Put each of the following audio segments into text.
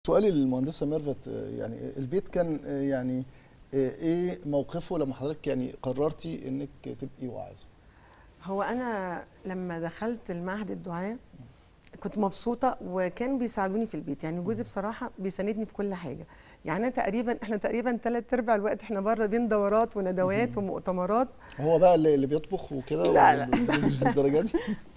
سؤالي للمهندسه ميرفت آه، يعني البيت كان آه، يعني آه، ايه موقفه لما حضرتك يعني قررتي انك تبقي واعظه هو انا لما دخلت المعهد الدعاء كنت مبسوطه وكان بيساعدوني في البيت يعني جوزي بصراحه بيساندني في كل حاجه يعني أنا تقريبا احنا تقريبا ثلاث ارباع الوقت احنا بره بين دورات وندوات ومؤتمرات هو بقى اللي اللي بيطبخ وكده لا، ولا لا. مش للدرجه دي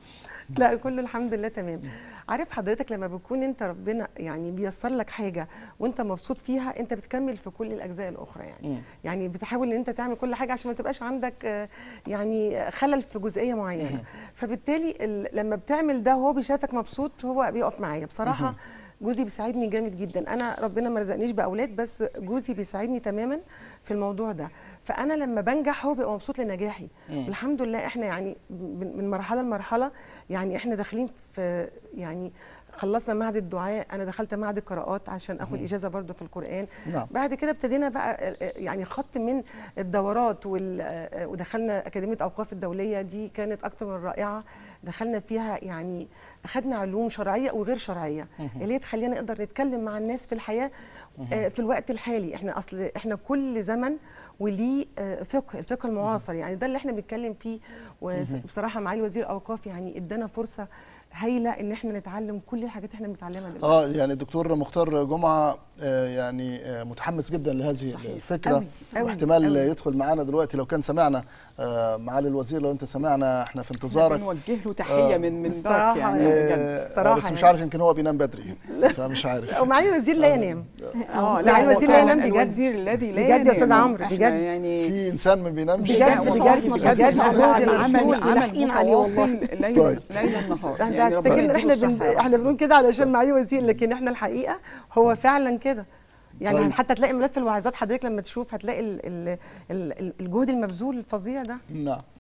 لا كله الحمد لله تمام عارف حضرتك لما بيكون انت ربنا يعني بيسر لك حاجه وانت مبسوط فيها انت بتكمل في كل الاجزاء الاخرى يعني مم. يعني بتحاول ان انت تعمل كل حاجه عشان ما تبقاش عندك آه، يعني خلل في جزئيه معينه فبالتالي ال- لما بتعمل ده وهو بيشافك مبسوط هو بيقف معايا بصراحه جوزي بيساعدني جامد جدا انا ربنا ما رزقنيش باولاد بس جوزي بيساعدني تماما في الموضوع ده فانا لما بنجح هو بيبقى مبسوط لنجاحي الحمد لله احنا يعني من من مرحله لمرحله يعني احنا داخلين في يعني خلصنا معهد الدعاء انا دخلت معهد القراءات عشان اخد اجازه برضو في القران نعم. بعد كده ابتدينا بقى آه، يعني خط من الدورات وال- آه، ودخلنا اكاديميه اوقاف الدوليه دي كانت اكتر من رائعه دخلنا فيها يعني اخذنا علوم شرعيه وغير شرعيه اللي هي تخلينا نقدر نتكلم مع الناس في الحياه آه، في الوقت الحالي احنا اصل احنا كل زمن وليه آه، فقه الفقه المعاصر يعني ده اللي احنا بنتكلم فيه وبصراحه معالي وزير الاوقاف يعني ادانا فرصه هايله ان احنا نتعلم كل الحاجات اللي احنا بنتعلمها دلوقتي اه يعني الدكتور مختار جمعه آه، يعني آه، متحمس جدا لهذه صحيح. الفكره أوي، أوي، واحتمال أوي. يدخل معانا دلوقتي لو كان سمعنا آه، معالي الوزير لو انت سمعنا احنا في انتظارك بنوجه له تحيه آه. من من بصراحة باك يعني يعني. بجد آه، بصراحة بس مش يعني. عارف يمكن هو بينام بدري فمش عارف ومعالي الوزير لا ينام اه لا، هو الوزير لا فعلاً ينام بجد. الوزير الذي لا بجد يا ينام. أستاذ عمرو، إحنا بجد. يعني في انسان ما بينامش بجد، لا، بجد، والله بجد، بجد محمود عمل المشهور عمل ملاحقين عليه متواصل والله. ليل طيب. ليل نهار انت يعني ربنا هتفتكر ان احنا يديله بن... الصحة. احنا بنقول كده علشان معالي وزير لكن احنا الحقيقه هو فعلا كده يعني طيب. حتى تلاقي ملف الوعظات حضرتك لما تشوف هتلاقي ال... ال... ال... الجهد المبذول الفظيع ده نعم